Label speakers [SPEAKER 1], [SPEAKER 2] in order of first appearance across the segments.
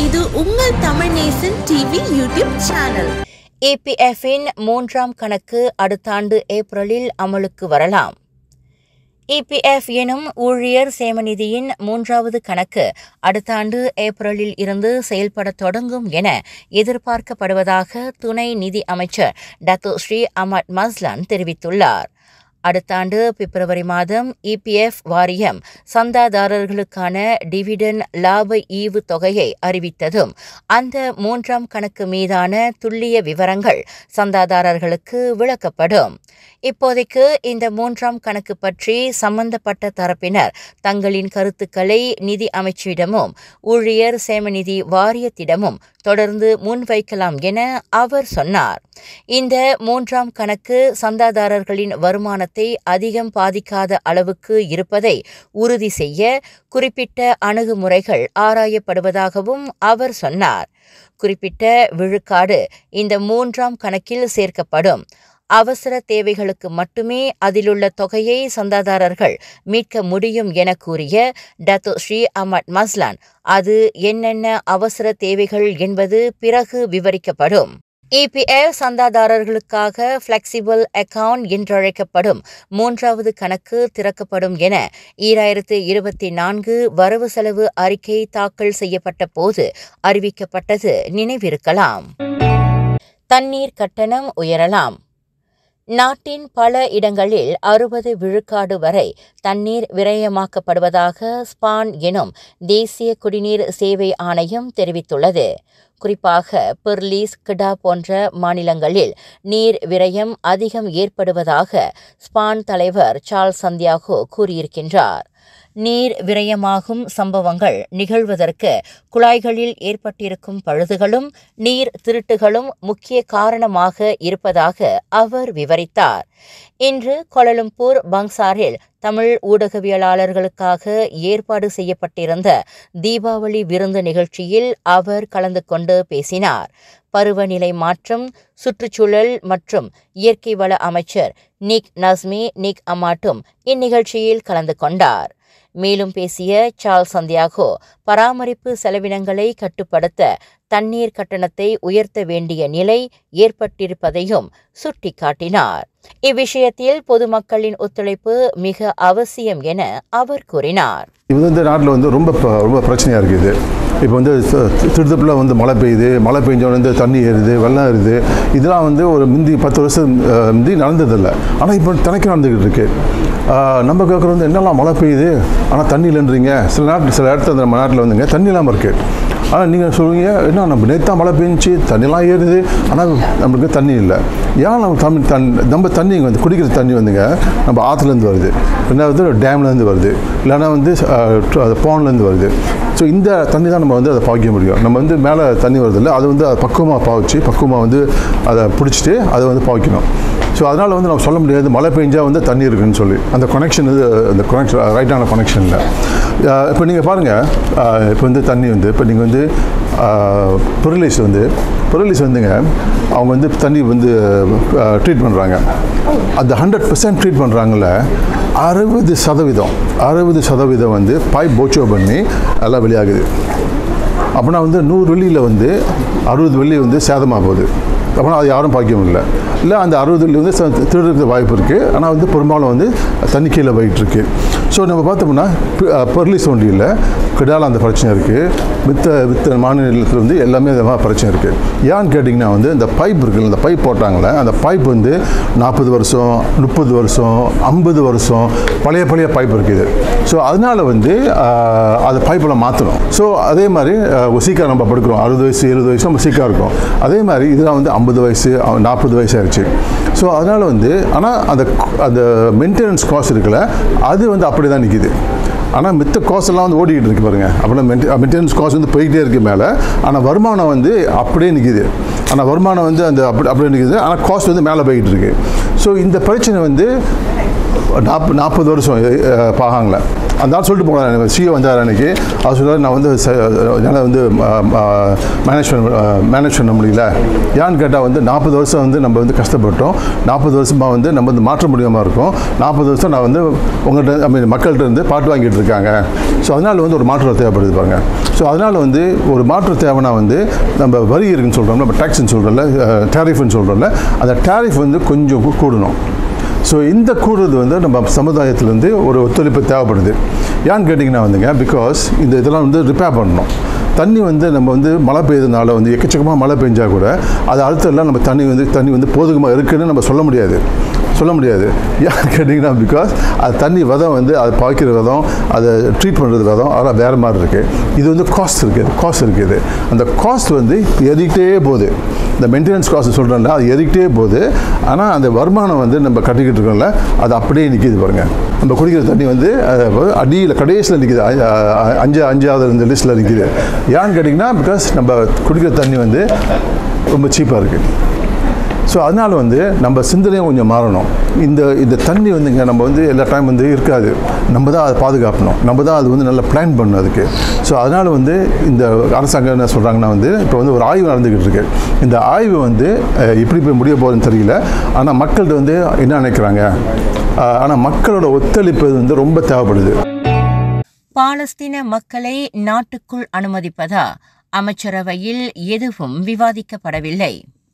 [SPEAKER 1] இது உங்கள் Tamil Nesan TV YouTube channel
[SPEAKER 2] இபிஎஃப்பின் மூன்றாம் கணக்கு அடுத்த ஆண்டு ஏப்ரலில் அமலுக்கு வரலாம் இபிஎஃப் எனும் ஊழியர் சேமநிதியின் மூன்றாவது கணக்கு அடுத்த ஆண்டு ஏப்ரலில் இருந்து செயல்படத் தொடங்கும் என எதிர்பார்க்கப்படுவதாக துணை நிதி அமைச்சர் டத்தோ ஸ்ரீ அமட் மஸ்லான் தெரிவித்துள்ளார் அடுத்த ஆண்டு பிப்ரவரி மாதம் இபிஎஃப் வாரியம் சந்தாதாரர்களுக்கான டிவிடன் லாப ஈவு தொகையை அறிவித்ததும் அந்த மூன்றாம் கணக்கு மீதான துல்லிய விவரங்கள் சந்தாதாரர்களுக்கு விளக்கப்படும் இப்போதைக்கு இந்த மூன்றாம் கணக்கு பற்றி சம்பந்தப்பட்ட தரப்பினர் தங்களின் கருத்துக்களை நிதி அமைச்சிடமும் ஊழியர் சேமநிதி வாரியத்திடமும் தொடர்ந்து முன்வைக்கலாம் என அவர் சொன்னார் இந்த மூன்றாம் கணக்கு சந்தாதாரர்களின் வருமானத்தை அதிகம் பாதிக்காத அளவுக்கு இருப்பதை உறுதி செய்ய குறிப்பிட்ட அணுகுமுறைகள் ஆராயப்படுவதாகவும் அவர் சொன்னார் குறிப்பிட்ட விழுக்காடு இந்த மூன்றாம் கணக்கில் சேர்க்கப்படும் அவசர தேவைகளுக்கு மட்டுமே அதிலுள்ள தொகையை சந்தாதாரர்கள் மீட்க முடியும் என கூறிய டத்தோ ஸ்ரீ அமட் மஸ்லான் அது என்னென்ன அவசர தேவைகள் என்பது பிறகு விவரிக்கப்படும் இபிஎஃப் சந்தாதாரர்களுக்காக ஃப்ளெக்சிபிள் அக்கவுண்ட் என்றழைக்கப்படும் மூன்றாவது கணக்கு திறக்கப்படும் என ஈராயிரத்து இருபத்தி நான்கு வரவு செலவு அறிக்கை தாக்கல் செய்யப்பட்ட போது அறிவிக்கப்பட்டது நினைவிருக்கலாம் தண்ணீர் கட்டணம் உயரலாம் நாட்டின் பல இடங்களில் அறுபது விழுக்காடு வரை தண்ணீர் விரயமாக்கப்படுவதாக ஸ்பான் எனும் தேசிய குடிநீர் சேவை ஆணையம் தெரிவித்துள்ளது குறிப்பாக பெர்லீஸ் கிடா போன்ற மாநிலங்களில் நீர் விரயம் அதிகம் ஏற்படுவதாக ஸ்பான் தலைவர் சார்ல்ஸ் சந்தியாகோ கூறியிருக்கின்றார் நீர் விரயமாகும் சம்பவங்கள் நிகழ்வதற்கு குழாய்களில் ஏற்பட்டிருக்கும் பழுதுகளும் நீர் திருட்டுகளும் முக்கிய காரணமாக இருப்பதாக அவர் விவரித்தார் இன்று கோலலம்பூர் பங்சாரில் தமிழ் ஊடகவியலாளர்களுக்காக ஏற்பாடு செய்யப்பட்டிருந்த தீபாவளி விருந்து நிகழ்ச்சியில் அவர் கலந்து கொண்டு பேசினார் பருவநிலை மாற்றம் சுற்றுச்சூழல் மற்றும் இயற்கை வள அமைச்சர் நிக் நஸ்மி நிக் அமாட்டும் இந்நிகழ்ச்சியில் கலந்து கொண்டார் மேலும் பேசிய சார்ல்ஸ் சந்தியாகோ பராமரிப்பு செலவினங்களை கட்டுப்படுத்த தண்ணீர் கட்டணத்தை உயர்த்த வேண்டிய நிலை ஏற்பட்டிருப்பதையும் சுட்டிக்காட்டினார் இவ்விஷயத்தில் பொதுமக்களின் ஒத்துழைப்பு மிக அவசியம் என அவர் கூறினார்
[SPEAKER 3] இது வந்து நாட்டில் வந்து ரொம்ப ப- ரொம்ப பிரச்சனையாக இருக்குது இப்போ வந்து திருத்தப்பில் வந்து மழை பெய்யுது மழை பெஞ்ச உடனே தண்ணி ஏறுது வெள்ளம் ஏறுது இதெல்லாம் வந்து ஒரு முந்தி பத்து வருஷம் அஹ், முந்தி நடந்ததில்லை ஆனால் இப்போ தினைக்கும் நடந்துக்கிட்டு இருக்கு ஆஹ், நம்ம கேட்குறது வந்து என்னெல்லாம் மழை பெய்யுது ஆனால் தண்ணி இல்லைன்றீங்க சில நாட்டில் சில இடத்துல நம்ம நாட்டில் வந்துங்க தண்ணி இல்லாமல் இருக்குது ஆனால் நீங்கள் சொல்லுவீங்க என்ன நம்ம நேற்றா மழை பெஞ்சிச்சு தண்ணிலாம் ஏறுது ஆனால் நம்மளுக்கு தண்ணி இல்லை ஏன் நம்ம தமிழ் தண் நம்ம தண்ணி இங்க வந்து குடிக்கிற தண்ணி வந்துங்க நம்ம ஆற்றுலேருந்து வருது ரெண்டாவது டேம்லேருந்து வருது இல்லைன்னா வந்து போன்லேருந்து வருது ஸோ இந்த தண்ணி தான் நம்ம வந்து அதை பாய்க்க முடியும் நம்ம வந்து மேலே தண்ணி வருதில்ல அது வந்து அதை பக்குவமாக பாவிச்சு பக்குவமாக வந்து அதை பிடிச்சிட்டு அதை வந்து பாய்க்கணும் ஸோ அதனால் வந்து நம்ம சொல்ல முடியாது மழை பெஞ்சா வந்து தண்ணி இருக்குன்னு சொல்லி அந்த கனெக்ஷன் இது அந்த கனெக்ஷன் ரைட்டான கனெக்ஷன் இல்லை இப்போ நீங்கள் பாருங்கள் இப்போ வந்து தண்ணி வந்து இப்போ நீங்கள் வந்து பொருளீஸ் வந்து பொருளீஸ் வந்துங்க அவங்க வந்து தண்ணி வந்து ட்ரீட் பண்ணுறாங்க அந்த ஹண்ட்ரட் பர்சன்ட் ட்ரீட் பண்ணுறாங்கல்ல அறுபது சதவீதம் அறுபது சதவீதம் வந்து பைப் போச்சோ பண்ணி எல்லாம் வெளியாகுது அப்படின்னா வந்து நூறு வெள்ளியில் வந்து அறுபது வெள்ளி வந்து சேதமாக போகுது அப்படின்னா அது யாரும் பாய்க்க முடியல இல்லை அந்த அறுபது வெள்ளி வந்து ச- திருடுறதுக்கு வாய்ப்பு இருக்குது ஆனால் வந்து பெரும்பாலும் வந்து தண்ணி கீழே போயிட்டு இருக்கு ஸோ நம்ம பார்த்தோம்னா பொருளி சோண்டியில் கிடால அந்த பிரச்சனை இருக்குது மித்த மித்த மாநிலத்தில் வந்து எல்லாமே இந்த மாதிரி பிரச்சனை இருக்குது ஏன்னு கேட்டிங்கன்னா வந்து இந்த பைப் இருக்குல்ல இந்த பைப் போட்டாங்களே அந்த பைப் வந்து நாற்பது வருஷம் முப்பது வருஷம் ஐம்பது வருஷம் பழைய பழைய பைப் இருக்குது ஸோ அதனால வந்து ஆஹ், அந்த பைப்பெல்லாம் மாற்றணும் ஸோ அதே மாதிரி ஆஹ், சீக்கிரம் நம்ம படுக்கிறோம் அறுபது வயசு எழுபது வயசு நம்ம சீக்கிரம் இருக்கும் அதே மாதிரி இதெல்லாம் வந்து ஐம்பது வயசு நாற்பது வயசு ஆயிடுச்சு ஸோ அதனால் வந்து ஆனால் அந்த அந்த மெயின்டெனன்ஸ் காஸ்ட் இருக்குல்ல அது வந்து அப்படி தான் நிற்கிது ஆனால் மித்த காஸ்ட் எல்லாம் வந்து ஓடிக்கிட்டு இருக்கு பாருங்க அப்படின்னா மெயின்டெனன்ஸ் காஸ்ட் வந்து போய்கிட்டே இருக்கு மேலே ஆனால் வருமானம் வந்து அப்படியே நிற்கிது ஆனால் வருமானம் வந்து அந்த அப்படி அப்படியே நிற்கிது ஆனால் காஸ்ட் வந்து மேலே போய்கிட்டு இருக்கு ஸோ இந்த பிரச்சனை வந்து நாற்பது நாற்பது வருஷம் பாகாங்கள அந்த ஆள் சொல்லிட்டு போனார் சிஓ வந்தார் அன்னைக்கு அவர் சொல்றாரு நான் வந்து ச- என்னால் வந்து மேனேஜ் பண்ண மேனேஜ் பண்ண முடியல ஏன்னு கேட்டால் வந்து நாற்பது வருஷம் வந்து நம்ம வந்து கஷ்டப்பட்டோம் நாற்பது வருஷமாக வந்து நம்ம வந்து மாற்ற முடியாமல் இருக்கோம் நாற்பது வருஷம் நான் வந்து உங்கள்கிட்ட ஐ மீன் மக்கள்கிட்ட இருந்து பாட்டு வாங்கிட்டு இருக்காங்க ஸோ அதனால் வந்து ஒரு மாற்றம் தேவைப்படுது பாருங்க ஸோ அதனால் வந்து ஒரு மாற்றம் தேவைன்னா வந்து நம்ம வரி இருக்குன்னு சொல்கிறோம்ல நம்ம டேக்ஸ்ன்னு சொல்கிறோம்ல டேரிஃப்னு சொல்கிறோம்ல அந்த டேரிஃப் வந்து கொஞ்சம் கூ- கூடணும் ஸோ இந்த கூடுறது வந்து நம்ம சமுதாயத்திலேருந்து ஒரு ஒத்துழைப்பு தேவைப்படுது ஏன்னு கேட்டிங்கன்னா வந்துங்க பிகாஸ் இந்த இதெல்லாம் வந்து ரிப்பேர் பண்ணணும் தண்ணி வந்து நம்ம வந்து மழை பெய்யுறதுனால வந்து எக்கச்சக்கமாக மழை பெஞ்சா கூட அது அடுத்தெல்லாம் நம்ம தண்ணி வந்து தண்ணி வந்து போதுகமாக இருக்குன்னு நம்ம சொல்ல முடியாது சொல்ல முடியாது ஏன்னு கேட்டிங்கன்னா பிகாஸ் அது தண்ணி விதம் வந்து அது பாய்க்கிற விதம் அதை ட்ரீட் பண்ணுறது விதம் அதெல்லாம் வேறு மாதிரி இருக்குது இது வந்து காஸ்ட் இருக்குது காஸ்ட் இருக்குது அந்த காஸ்ட் வந்து ஏறிக்கிட்டே போகுது இந்த மெயின்டெனன்ஸ் காஸ்ட் சொல்கிறேன்ல அது ஏறிக்கிட்டே போகுது ஆனால் அந்த வருமானம் வந்து நம்ம கட்டிக்கிட்டு இருக்கோம்ல அது அப்படியே நிற்கிது பாருங்க நம்ம குடிக்கிற தண்ணி வந்து அடியில் கடைசியில் நிற்கிது அஞ்சு அஞ்சாவது இந்த லிஸ்ட்டில் நிற்கிது ஏன்னு கேட்டிங்கன்னா பிகாஸ் நம்ம குடிக்கிற தண்ணி வந்து ரொம்ப சீப்பாக இருக்குது ஸோ அதனால் வந்து நம்ம சிந்தனையும் கொஞ்சம் மாறணும் இந்த இந்த தண்ணி வந்துங்க நம்ம வந்து எல்லா டைம் வந்து இருக்காது நம்ம தான் அதை பாதுகாக்கணும் நம்ம தான் அது வந்து நல்லா பிளான் பண்ணணும் அதுக்கு ஸோ அதனால் வந்து இந்த அரசாங்கம் என்ன சொல்கிறாங்கன்னா வந்து இப்போ வந்து ஒரு ஆய்வு நடந்துக்கிட்டு இருக்கு இந்த ஆய்வு வந்து அஹ், எப்படி போய் முடிய போகுதுன்னு தெரியல ஆனால் மக்கள்கிட்ட வந்து என்ன நினைக்கிறாங்க ஆனால் மக்களோட ஒத்துழைப்பு வந்து ரொம்ப தேவைப்படுது
[SPEAKER 2] பாலஸ்தீன மக்களை நாட்டுக்குள் அனுமதிப்பதா அமைச்சரவையில் எதுவும் விவாதிக்கப்படவில்லை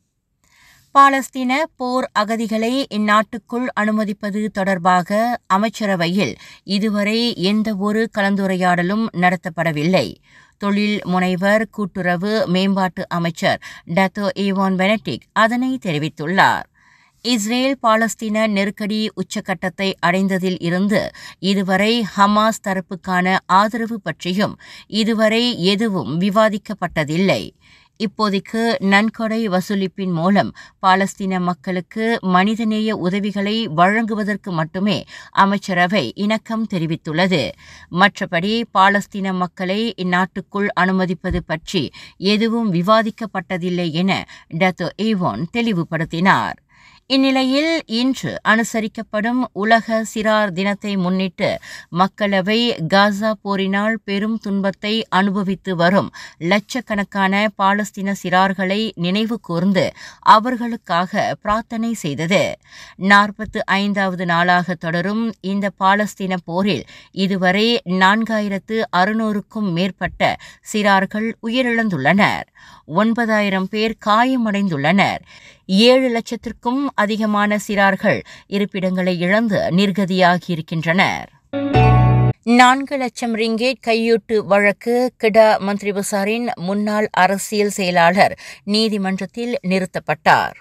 [SPEAKER 2] பாலஸ்தீன போர் அகதிகளை இந்நாட்டுக்குள் அனுமதிப்பது தொடர்பாக அமைச்சரவையில் இதுவரை எந்த ஒரு கலந்துரையாடலும் நடத்தப்படவில்லை தொழில் முனைவர் கூட்டுறவு மேம்பாட்டு அமைச்சர் டத்தோ ஏவான் பெனடிக் அதனை தெரிவித்துள்ளார் இஸ்ரேல் பாலஸ்தீன நெருக்கடி உச்சக்கட்டத்தை அடைந்ததில் இருந்து இதுவரை ஹமாஸ் தரப்புக்கான ஆதரவு பற்றியும் இதுவரை எதுவும் விவாதிக்கப்பட்டதில்லை இப்போதைக்கு நன்கொடை வசூலிப்பின் மூலம் பாலஸ்தீன மக்களுக்கு மனிதநேய உதவிகளை வழங்குவதற்கு மட்டுமே அமைச்சரவை இணக்கம் தெரிவித்துள்ளது மற்றபடி பாலஸ்தீன மக்களை இந்நாட்டுக்குள் அனுமதிப்பது பற்றி எதுவும் விவாதிக்கப்பட்டதில்லை என டத்தோ ஏவான் தெளிவுபடுத்தினார் இந்நிலையில் இன்று அனுசரிக்கப்படும் உலக சிறார் தினத்தை முன்னிட்டு மக்களவை காசா போரினால் பெரும் துன்பத்தை அனுபவித்து வரும் லட்சக்கணக்கான பாலஸ்தீன சிறார்களை நினைவு கூர்ந்து அவர்களுக்காக பிரார்த்தனை செய்தது நாற்பத்து ஐந்தாவது நாளாக தொடரும் இந்த பாலஸ்தீன போரில் இதுவரை நான்காயிரத்து அறுநூறுக்கும் மேற்பட்ட சிறார்கள் உயிரிழந்துள்ளனர் ஒன்பதாயிரம் பேர் காயமடைந்துள்ளனர் ஏழு லட்சத்திற்கும் அதிகமான சிறார்கள் இருப்பிடங்களை இழந்து நிர்கதியாகியிருக்கின்றனர் நான்கு லட்சம் ரிங்கேட் கையூட்டு வழக்கு கிடா மந்திரி பசாரின் முன்னாள் அரசியல் செயலாளர் நீதிமன்றத்தில் நிறுத்தப்பட்டார்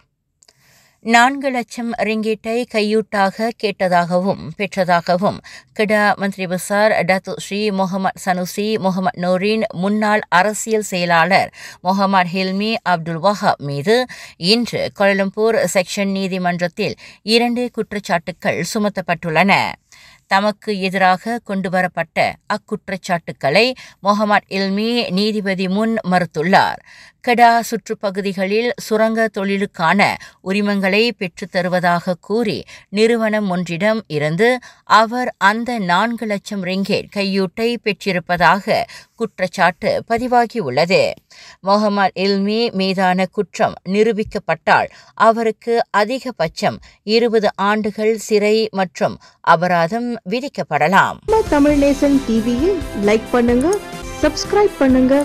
[SPEAKER 2] நான்கு லட்சம் ரிங்கேட்டை கையூட்டாக கேட்டதாகவும் பெற்றதாகவும் கிடா மந்திரி பசார் Datuk Seri Muhammad Sanusi Muhammad நூரின் முன்னாள் அரசியல் செயலாளர் முகமது ஹில்மி அப்துல் வஹாப் மீது இன்று கோலம்பூர் செக்ஷன் நீதிமன்றத்தில் இரண்டு குற்றச்சாட்டுக்கள் சுமத்தப்பட்டுள்ளன தமக்கு எதிராக கொண்டுவரப்பட்ட அக்குற்றச்சாட்டுக்களை முகமது இல்மி நீதிபதி முன் மறுத்துள்ளார் கடா சுற்றுப்பகுதிகளில் சுரங்க தொழிலுக்கான உரிமங்களை பெற்றுத் தருவதாக கூறி நிறுவனம் ஒன்றிடம் இருந்து அவர் அந்த நான்கு லட்சம் ரிங்கேட் கையூட்டை பெற்றிருப்பதாக குற்றச்சாட்டு பதிவாகியுள்ளது முகமது இல்மி மீதான குற்றம் நிரூபிக்கப்பட்டால் அவருக்கு அதிகபட்சம் இருபது ஆண்டுகள் சிறை மற்றும் அபராதம் விதிக்கப்படலாம்
[SPEAKER 1] நம்ம தமிழ் நேசன் டிவியை லைக் பண்ணுங்க சப்ஸ்கிரைப் பண்ணுங்க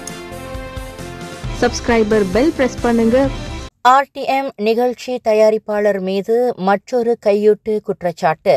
[SPEAKER 1] சப்ஸ்கிரைபர் பெல் பிரஸ் பண்ணுங்க
[SPEAKER 2] ஆர்டிஎம் நிகழ்ச்சி தயாரிப்பாளர் மீது மற்றொரு கையூட்டு குற்றச்சாட்டு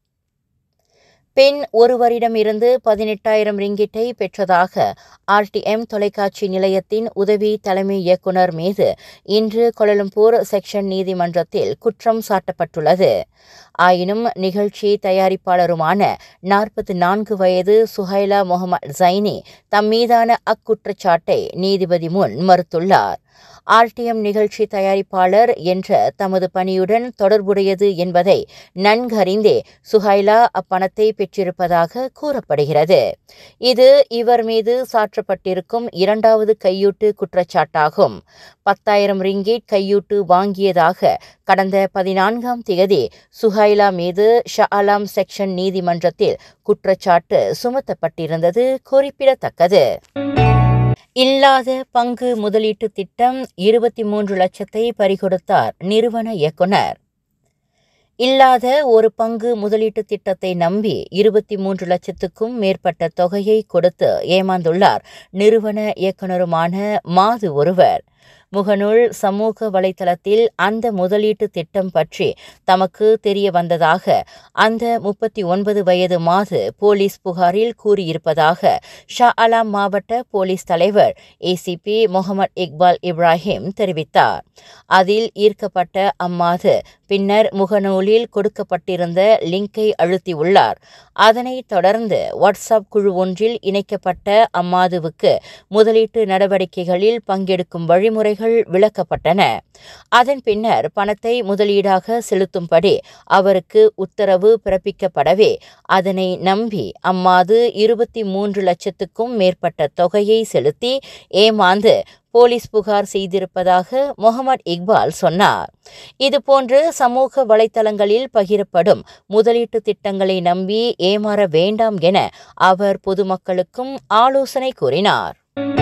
[SPEAKER 2] பெண் ஒருவரிடமிருந்து பதினெட்டாயிரம் ரிங்கிட்டை பெற்றதாக ஆர்டிஎம் தொலைக்காட்சி நிலையத்தின் உதவி தலைமை இயக்குனர் மீது இன்று கொலலம்பூர் செக்ஷன் நீதிமன்றத்தில் குற்றம் சாட்டப்பட்டுள்ளது ஆயினும் நிகழ்ச்சி தயாரிப்பாளருமான நாற்பத்தி நான்கு வயது சுஹைலா முகமது ஜைனி தம் மீதான அக்குற்றச்சாட்டை நீதிபதி முன் மறுத்துள்ளார் ஆர்டிஎம் நிகழ்ச்சி தயாரிப்பாளர் என்ற தமது பணியுடன் தொடர்புடையது என்பதை நன்கறிந்தே சுஹைலா அப்பணத்தை பெற்றிருப்பதாக கூறப்படுகிறது இது இவர் மீது சாற்றப்பட்டிருக்கும் இரண்டாவது கையூட்டு குற்றச்சாட்டாகும் பத்தாயிரம் ரிங்கேட் கையூட்டு வாங்கியதாக கடந்த பதினான்காம் தேதி சுஹைலா சுஹைலா மீது ஷா அலாம் செக்ஷன் நீதிமன்றத்தில் குற்றச்சாட்டு சுமத்தப்பட்டிருந்தது குறிப்பிடத்தக்கது இல்லாத பங்கு முதலீட்டு திட்டம் இருபத்தி மூன்று லட்சத்தை பறிகொடுத்தார் நிறுவன இயக்குனர் இல்லாத ஒரு பங்கு முதலீட்டு திட்டத்தை நம்பி இருபத்தி மூன்று லட்சத்துக்கும் மேற்பட்ட தொகையை கொடுத்து ஏமாந்துள்ளார் நிறுவன இயக்குனருமான மாது ஒருவர் முகநூல் சமூக வலைதளத்தில் அந்த முதலீட்டு திட்டம் பற்றி தமக்கு தெரிய வந்ததாக அந்த முப்பத்தி ஒன்பது வயது மாது போலீஸ் புகாரில் கூறியிருப்பதாக ஷா அலாம் மாவட்ட போலீஸ் தலைவர் ஏசிபி முகமது இக்பால் இப்ராஹிம் தெரிவித்தார் அதில் ஈர்க்கப்பட்ட அம்மாது பின்னர் முகநூலில் கொடுக்கப்பட்டிருந்த லிங்கை அழுத்தியுள்ளார் அதனைத் தொடர்ந்து வாட்ஸ்அப் குழு ஒன்றில் இணைக்கப்பட்ட அம்மாதுவுக்கு முதலீட்டு நடவடிக்கைகளில் பங்கெடுக்கும் வழிமுறைகள் விளக்கப்பட்டன அதன் பின்னர் பணத்தை முதலீடாக செலுத்தும்படி அவருக்கு உத்தரவு பிறப்பிக்கப்படவே அதனை நம்பி அம்மாது இருபத்தி மூன்று லட்சத்துக்கும் மேற்பட்ட தொகையை செலுத்தி ஏமாந்து போலீஸ் புகார் செய்திருப்பதாக முகமது இக்பால் சொன்னார் இதுபோன்று சமூக வலைதளங்களில் பகிரப்படும் முதலீட்டு திட்டங்களை நம்பி ஏமாற வேண்டாம் என அவர் பொதுமக்களுக்கும் ஆலோசனை கூறினார்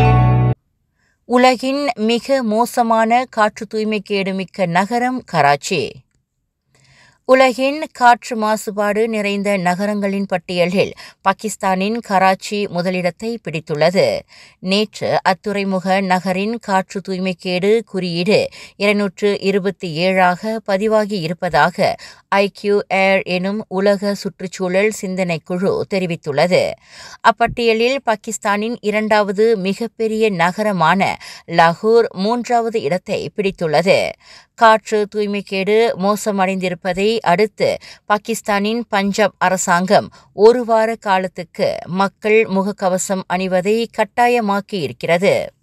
[SPEAKER 2] உலகின் மிக மோசமான காற்று தூய்மைக்கேடு மிக்க நகரம் கராச்சி உலகின் காற்று மாசுபாடு நிறைந்த நகரங்களின் பட்டியலில் பாகிஸ்தானின் கராச்சி முதலிடத்தை பிடித்துள்ளது நேற்று அத்துறைமுக நகரின் காற்று தூய்மைக்கேடு குறியீடு இருநூற்று இருபத்தி ஏழாக பதிவாகி இருப்பதாக ஐக்யூ ஏர் எனும் உலக சுற்றுச்சூழல் சிந்தனை குழு தெரிவித்துள்ளது அப்பட்டியலில் பாகிஸ்தானின் இரண்டாவது மிகப்பெரிய நகரமான லாகூர் மூன்றாவது இடத்தை பிடித்துள்ளது காற்று தூய்மைக்கேடு மோசமடைந்திருப்பதை அடுத்து பாகிஸ்தானின் பஞ்சாப் அரசாங்கம் ஒரு வார காலத்துக்கு மக்கள் முகக்கவசம் அணிவதை கட்டாயமாக்கி இருக்கிறது